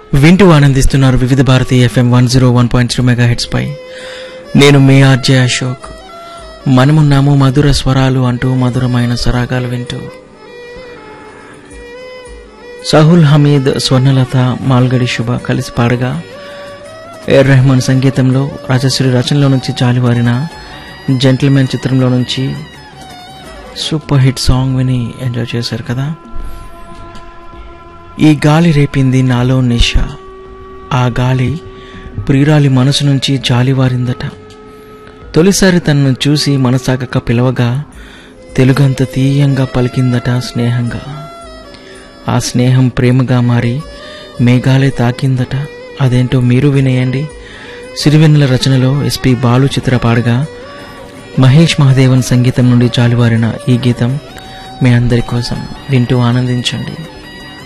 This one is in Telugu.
వింటూ ఆనందిస్తున్నారు వివిధ Bharati FM one zero one point three mega heads పై నేను మీ ఆర్జే అశోక్ మనమున్నాము మధుర స్వరాలు అంటూ మధురమైన సరాగాలు వింటూ సహుల్ హమీద్ స్వర్ణలత మాల్గడి శుభ కలిసి పాడగా ఏర్ రెహమాన్ సంగీతంలో రాజశ్రీ రచనలో నుంచి జాలివారిన జెంటిల్మెన్ చిత్రంలో నుంచి సూపర్ హిట్ సాంగ్ విని ఎంజాయ్ చేశారు కదా ఈ గాలి రేపింది నాలో నిష ఆ గాలి ప్రియురాలి మనసు నుంచి జాలివారిందట తొలిసారి తనను చూసి మనసాగక పిలవగా తెలుగంత తీయంగా పలికిందట స్నేహంగా ఆ స్నేహం ప్రేమగా మారి మేఘాలే తాకిందట అదేంటో మీరు వినేయండి సిరివెన్నెల రచనలో ఎస్పి బాలు చిత్ర పాడగా మహేష్ మహదేవన్ సంగీతం నుండి జాలివారిన ఈ గీతం మీ అందరి కోసం వింటూ ఆనందించండి